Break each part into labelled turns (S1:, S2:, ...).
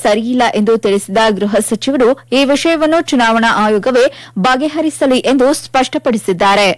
S1: ಸರಿಯಿಲ್ಲ ಎಂದು ತಿಳಿಸಿದ ಗೃಹ ಸಚಿವರು ಈ ವಿಷಯವನ್ನು ಚುನಾವಣಾ ಆಯೋಗವೇ ಬಗೆಹರಿಸಲಿ ಎಂದು ಸ್ಪಷ್ಟಪಡಿಸಿದ್ದಾರೆ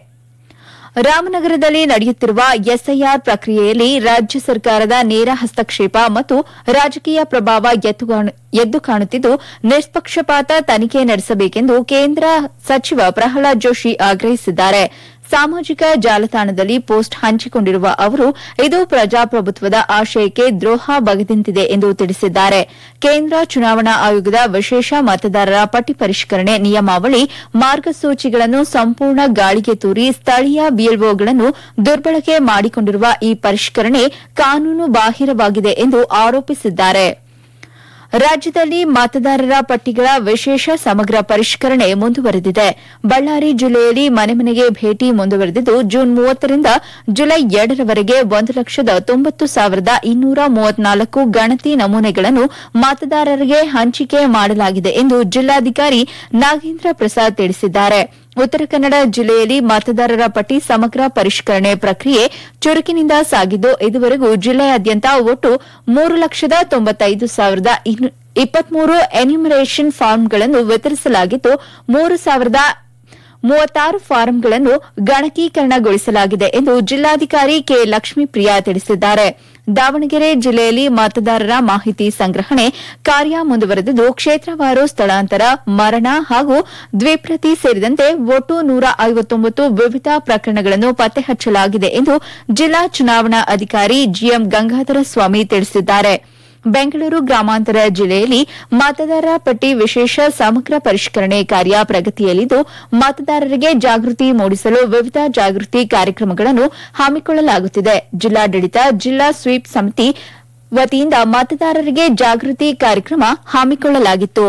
S1: ರಾಮನಗರದಲ್ಲಿ ನಡೆಯುತ್ತಿರುವ ಎಸ್ಐಆರ್ ಪ್ರಕ್ರಿಯೆಯಲ್ಲಿ ರಾಜ್ಯ ಸರ್ಕಾರದ ನೇರ ಹಸ್ತಕ್ಷೇಪ ಮತ್ತು ರಾಜಕೀಯ ಪ್ರಭಾವ ಎತ್ತುಗಾಣು- ಎದ್ದು ಕಾಣುತ್ತಿದ್ದು ನಿಷ್ಪಕ್ಷಪಾತ ತನಿಖೆ ನಡೆಸಬೇಕೆಂದು ಕೇಂದ್ರ ಸಚಿವ ಪ್ರಹ್ಲಾದ್ ಜೋಶಿ ಆಗ್ರಹಿಸಿದ್ದಾರೆ ಸಾಮಾಜಿಕ ಜಾಲತಾಣದಲ್ಲಿ ಪೋಸ್ಟ್ ಹಂಚಿಕೊಂಡಿರುವ ಅವರು ಇದು ಪ್ರಜಾಪ್ರಭುತ್ವದ ಆಶಯಕ್ಕೆ ದ್ರೋಹ ಬಗೆದಂತಿದೆ ಎಂದು ತಿಳಿಸಿದ್ದಾರೆ ಕೇಂದ್ರ ಚುನಾವಣಾ ಆಯೋಗದ ವಿಶೇಷ ಮತದಾರರ ಪಟ್ಟಿ ಪರಿಷ್ಕರಣೆ ನಿಯಮಾವಳಿ ಮಾರ್ಗಸೂಚಿಗಳನ್ನು ಸಂಪೂರ್ಣ ಗಾಳಿಗೆ ತೂರಿ ಸ್ಥಳೀಯ ಬಿಎಲ್ಒಗಳನ್ನು ದುರ್ಬಳಕೆ ಮಾಡಿಕೊಂಡಿರುವ ಈ ಪರಿಷ್ಕರಣೆ ಕಾನೂನು ಬಾಹಿರವಾಗಿದೆ ಎಂದು ಆರೋಪಿಸಿದ್ದಾರೆ ರಾಜ್ಯದಲ್ಲಿ ಮತದಾರರ ಪಟ್ಟಿಗಳ ವಿಶೇಷ ಸಮಗ್ರ ಪರಿಷ್ಕರಣೆ ಮುಂದುವರೆದಿದೆ ಬಳ್ಳಾರಿ ಜಿಲ್ಲೆಯಲ್ಲಿ ಮನೆ ಮನೆಗೆ ಭೇಟಿ ಮುಂದುವರೆದಿದ್ದು ಜೂನ್ ಮೂವತ್ತರಿಂದ ಜುಲೈ ಎರಡರವರೆಗೆ ಒಂದು ಲಕ್ಷದ ತೊಂಬತ್ತು ಸಾವಿರದ ಇನ್ನೂರ ಮೂವತ್ನಾಲ್ಕು ಗಣತಿ ನಮೂನೆಗಳನ್ನು ಮತದಾರರಿಗೆ ಹಂಚಿಕೆ ಮಾಡಲಾಗಿದೆ ಎಂದು ಜಿಲ್ಲಾಧಿಕಾರಿ ನಾಗೇಂದ್ರ ಪ್ರಸಾದ್ ತಿಳಿಸಿದ್ದಾರೆ ಉತ್ತರ ಕನ್ನಡ ಜಿಲ್ಲೆಯಲ್ಲಿ ಮತದಾರರ ಪಟ್ಟಿ ಸಮಗ್ರ ಪರಿಷ್ಕರಣೆ ಪ್ರಕ್ರಿಯೆ ಚುರುಕಿನಿಂದ ಸಾಗಿದ್ದು ಇದುವರೆಗೂ ಜಿಲ್ಲೆಯಾದ್ಯಂತ ಒಟ್ಟು ಮೂರು ಲಕ್ಷದ ತೊಂಬತ್ತೈದು ಸಾವಿರದ ಇಪ್ಪತ್ಮೂರು ಎನ್ಯುಮರೇಷನ್ ಫಾರ್ಮ್ಗಳನ್ನು ವಿತರಿಸಲಾಗಿದ್ದು ಮೂರು ಸಾವಿರದ ಮೂವತ್ತಾರು ಫಾರಂಗಳನ್ನು ಗಣಕೀಕರಣಗೊಳಿಸಲಾಗಿದೆ ಎಂದು ಜಿಲ್ಲಾಧಿಕಾರಿ ಕೆ ಲಕ್ಷ್ಮೀಪ್ರಿಯಾ ತಿಳಿಸಿದ್ದಾರೆ ದಾವಣಗೆರೆ ಜಿಲ್ಲೆಯಲ್ಲಿ ಮತದಾರರ ಮಾಹಿತಿ ಸಂಗ್ರಹಣೆ ಕಾರ್ಯ ಮುಂದುವರೆದಿದ್ದು ಕ್ಷೇತ್ರವಾರು ಸ್ಥಳಾಂತರ ಮರಣ ಹಾಗೂ ದ್ವಿಪ್ರತಿ ಸೇರಿದಂತೆ ಒಟ್ಟು ನೂರ ಐವತ್ತೊಂಬತ್ತು ವಿವಿಧ ಪ್ರಕರಣಗಳನ್ನು ಪತ್ತೆ ಹಚ್ಚಲಾಗಿದೆ ಎಂದು ಜಿಲ್ಲಾ ಚುನಾವಣಾ ಅಧಿಕಾರಿ ಜಿಎಂ ಗಂಗಾಧರ ಸ್ವಾಮಿ ತಿಳಿಸಿದ್ದಾರೆ ಬೆಂಗಳೂರು ಗ್ರಾಮಾಂತರ ಜಿಲ್ಲೆಯಲ್ಲಿ ಮತದಾರರ ಪಟ್ಟಿ ವಿಶೇಷ ಸಮಗ್ರ ಪರಿಷ್ಕರಣೆ ಕಾರ್ಯ ಪ್ರಗತಿಯಲ್ಲಿದ್ದು ಮತದಾರರಿಗೆ ಜಾಗೃತಿ ಮೂಡಿಸಲು ವಿವಿಧ ಜಾಗೃತಿ ಕಾರ್ಯಕ್ರಮಗಳನ್ನು ಹಮ್ಮಿಕೊಳ್ಳಲಾಗುತ್ತಿದೆ ಜಿಲ್ಲಾಡಳಿತ ಜಿಲ್ಲಾ ಸ್ವೀಪ್ ಸಮಿತಿ ವತಿಯಿಂದ ಮತದಾರರಿಗೆ ಜಾಗೃತಿ ಕಾರ್ಯಕ್ರಮ ಹಮ್ಮಿಕೊಳ್ಳಲಾಗಿತ್ತು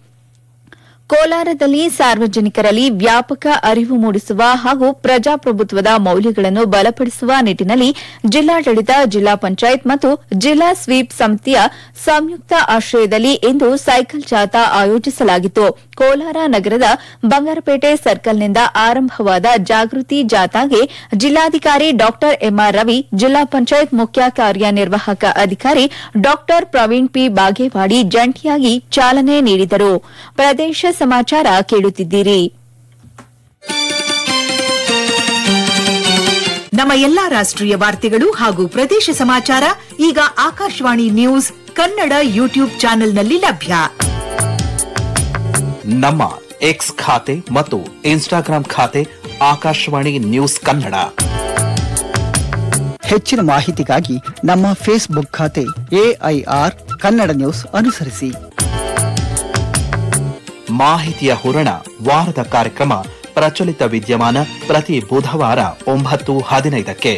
S1: ಕೋಲಾರದಲ್ಲಿ ಸಾರ್ವಜನಿಕರಲ್ಲಿ ವ್ಯಾಪಕ ಅರಿವು ಮೂಡಿಸುವ ಹಾಗೂ ಪ್ರಜಾಪ್ರಭುತ್ವದ ಮೌಲ್ಯಗಳನ್ನು ಬಲಪಡಿಸುವ ನಿಟ್ಟಿನಲ್ಲಿ ಜಿಲ್ಲಾಡಳಿತ ಜಿಲ್ಲಾ ಪಂಚಾಯತ್ ಮತ್ತು ಜಿಲ್ಲಾ ಸ್ವೀಪ್ ಸಮಿತಿಯ ಸಂಯುಕ್ತ ಆಶ್ರಯದಲ್ಲಿ ಇಂದು ಸೈಕಲ್ ಜಾಥಾ ಆಯೋಜಿಸಲಾಗಿತ್ತು ಕೋಲಾರ ನಗರದ ಬಂಗಾರಪೇಟೆ ಸರ್ಕಲ್ನಿಂದ ಆರಂಭವಾದ ಜಾಗೃತಿ ಜಾಥಾಗೆ ಜಿಲ್ಲಾಧಿಕಾರಿ ಡಾ ಎಂಆರ್ ರವಿ ಜಿಲ್ಲಾ ಪಂಚಾಯತ್ ಮುಖ್ಯ ಕಾರ್ಯನಿರ್ವಾಹಕ ಅಧಿಕಾರಿ ಡಾ ಪ್ರವೀಣ್ ಪಿ ಬಾಗೇವಾಡಿ ಜಂಟಿಯಾಗಿ ಚಾಲನೆ ನೀಡಿದರು ಪ್ರದೇಶ ಸಮಾಚಾರ ಕೇಳುತ್ತಿದ್ದೀರಿ
S2: ನಮ್ಮ ಎಲ್ಲಾ ರಾಷ್ಟ್ರೀಯ ವಾರ್ತೆಗಳು ಹಾಗೂ ಪ್ರದೇಶ ಸಮಾಚಾರ ಈಗ ಆಕಾಶವಾಣಿ ನ್ಯೂಸ್ ಕನ್ನಡ ಯೂಟ್ಯೂಬ್ ಚಾನೆಲ್ನಲ್ಲಿ ಲಭ್ಯ
S3: ನಮ್ಮ ಎಕ್ಸ್ ಖಾತೆ ಮತ್ತು ಇನ್ಸ್ಟಾಗ್ರಾಂ ಖಾತೆ ಆಕಾಶವಾಣಿ ನ್ಯೂಸ್ ಕನ್ನಡ
S4: ಹೆಚ್ಚಿನ ಮಾಹಿತಿಗಾಗಿ ನಮ್ಮ ಫೇಸ್ಬುಕ್ ಖಾತೆ ಎಐಆರ್ ಕನ್ನಡ ನ್ಯೂಸ್ ಅನುಸರಿಸಿ
S3: ಮಾಹಿತಿಯ ಹೂರಣ ವಾರದ ಕಾರ್ಯಕ್ರಮ ಪ್ರಚಲಿತ ವಿದ್ಯಮಾನ ಪ್ರತಿ ಬುಧವಾರ ಒಂಬತ್ತು ಹದಿನೈದಕ್ಕೆ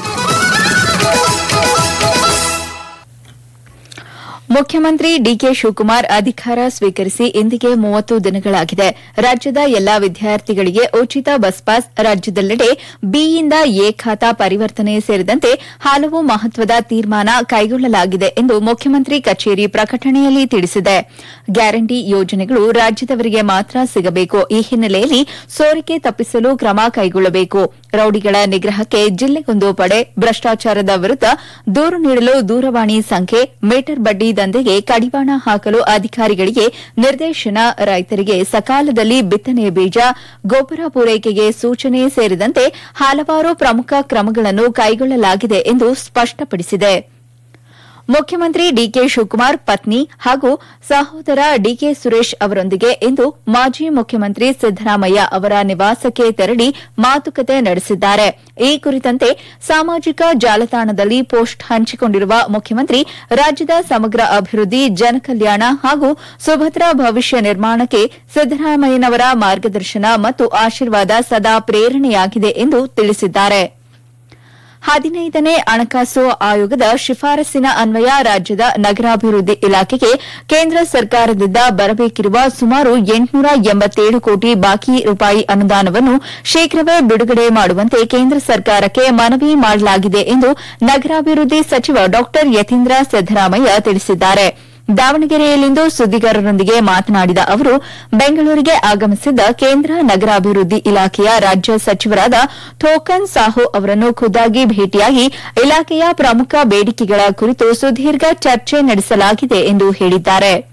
S1: ಮುಖ್ಯಮಂತ್ರಿ ಡಿಕೆ ಶಿವಕುಮಾರ್ ಅಧಿಕಾರ ಸ್ವೀಕರಿಸಿ ಇಂದಿಗೆ ಮೂವತ್ತು ದಿನಗಳಾಗಿದೆ ರಾಜ್ಯದ ಎಲ್ಲಾ ವಿದ್ಯಾರ್ಥಿಗಳಿಗೆ ಉಚಿತ ಬಸ್ ಪಾಸ್ ರಾಜ್ಯದೆಲ್ಲೆಡೆ ಬಿಯಿಂದ ಎ ಖಾತಾ ಪರಿವರ್ತನೆ ಸೇರಿದಂತೆ ಹಲವು ಮಹತ್ವದ ತೀರ್ಮಾನ ಕೈಗೊಳ್ಳಲಾಗಿದೆ ಎಂದು ಮುಖ್ಯಮಂತ್ರಿ ಕಚೇರಿ ಪ್ರಕಟಣೆಯಲ್ಲಿ ತಿಳಿಸಿದೆ ಗ್ಯಾರಂಟಿ ಯೋಜನೆಗಳು ರಾಜ್ಯದವರಿಗೆ ಮಾತ್ರ ಸಿಗಬೇಕು ಈ ಹಿನ್ನೆಲೆಯಲ್ಲಿ ಸೋರಿಕೆ ತಪ್ಪಿಸಲು ಕ್ರಮ ಕೈಗೊಳ್ಳಬೇಕು ರೌಡಿಗಳ ನಿಗ್ರಹಕ್ಕೆ ಜಿಲ್ಲೆಗೊಂದು ಪಡೆ ಭ್ರಷ್ಟಾಚಾರದ ವಿರುದ್ಧ ದೂರು ನೀಡಲು ದೂರವಾಣಿ ಸಂಖ್ಯೆ ಮೀಟರ್ ಬಡ್ಡಿ ದಂಧೆಗೆ ಕಡಿವಾಣ ಹಾಕಲು ಅಧಿಕಾರಿಗಳಿಗೆ ನಿರ್ದೇಶನ ರೈತರಿಗೆ ಸಕಾಲದಲ್ಲಿ ಬಿತ್ತನೆ ಬೀಜ ಗೊಬ್ಬರ ಪೂರೈಕೆಗೆ ಸೂಚನೆ ಸೇರಿದಂತೆ ಹಲವಾರು ಪ್ರಮುಖ ಕ್ರಮಗಳನ್ನು ಕೈಗೊಳ್ಳಲಾಗಿದೆ ಎಂದು ಸ್ಪಷ್ಟಪಡಿಸಿದೆ ಮುಖ್ಯಮಂತ್ರಿ ಡಿಕೆ ಶಿವಕುಮಾರ್ ಪತ್ನಿ ಹಾಗೂ ಸಹೋದರ ಡಿಕೆ ಸುರೇಶ್ ಅವರೊಂದಿಗೆ ಇಂದು ಮಾಜಿ ಮುಖ್ಯಮಂತ್ರಿ ಸಿದ್ದರಾಮಯ್ಯ ಅವರ ನಿವಾಸಕ್ಕೆ ತೆರಳಿ ಮಾತುಕತೆ ನಡೆಸಿದ್ದಾರೆ ಈ ಕುರಿತಂತೆ ಸಾಮಾಜಿಕ ಜಾಲತಾಣದಲ್ಲಿ ಪೋಸ್ಟ್ ಹಂಚಿಕೊಂಡಿರುವ ಮುಖ್ಯಮಂತ್ರಿ ರಾಜ್ಯದ ಸಮಗ್ರ ಅಭಿವೃದ್ಧಿ ಜನಕಲ್ಯಾಣ ಹಾಗೂ ಸುಭದ್ರ ಭವಿಷ್ಯ ನಿರ್ಮಾಣಕ್ಕೆ ಸಿದ್ದರಾಮಯ್ಯನವರ ಮಾರ್ಗದರ್ಶನ ಮತ್ತು ಆಶೀರ್ವಾದ ಸದಾ ಪ್ರೇರಣೆಯಾಗಿದೆ ಎಂದು ತಿಳಿಸಿದ್ದಾರೆ ಹದಿನೈದನೇ ಹಣಕಾಸು ಆಯೋಗದ ಶಿಫಾರಸ್ಸಿನ ಅನ್ವಯ ರಾಜ್ಯದ ನಗರಾಭಿವೃದ್ಧಿ ಇಲಾಖೆಗೆ ಕೇಂದ್ರ ಸರ್ಕಾರದಿಂದ ಬರಬೇಕಿರುವ ಸುಮಾರು ಎಂಟುನೂರ ಎಂಬತ್ತೇಳು ಕೋಟಿ ಬಾಕಿ ರೂಪಾಯಿ ಅನುದಾನವನ್ನು ಶೀಘ್ರವೇ ಬಿಡುಗಡೆ ಮಾಡುವಂತೆ ಕೇಂದ್ರ ಸರ್ಕಾರಕ್ಕೆ ಮನವಿ ಮಾಡಲಾಗಿದೆ ಎಂದು ನಗರಾಭಿವೃದ್ಧಿ ಸಚಿವ ಡಾ ಯತೀಂದ್ರ ಸಿದ್ದರಾಮಯ್ಯ ತಿಳಿಸಿದ್ದಾರೆ ದಾವಣಗೆರೆಯಲ್ಲಿಂದು ಸುದ್ದಿಗಾರರೊಂದಿಗೆ ಮಾತನಾಡಿದ ಅವರು ಬೆಂಗಳೂರಿಗೆ ಆಗಮಿಸಿದ್ದ ಕೇಂದ್ರ ನಗರಾಭಿವೃದ್ಧಿ ಇಲಾಖೆಯ ರಾಜ್ಯ ಸಚಿವರಾದ ಥೋಕನ್ ಸಾಹು ಅವರನ್ನು ಖುದ್ದಾಗಿ ಭೇಟಿಯಾಗಿ ಇಲಾಖೆಯ ಪ್ರಮುಖ ಬೇಡಿಕೆಗಳ ಕುರಿತು ಸುದೀರ್ಘ ಚರ್ಚೆ ನಡೆಸಲಾಗಿದೆ ಎಂದು ಹೇಳಿದ್ದಾರೆ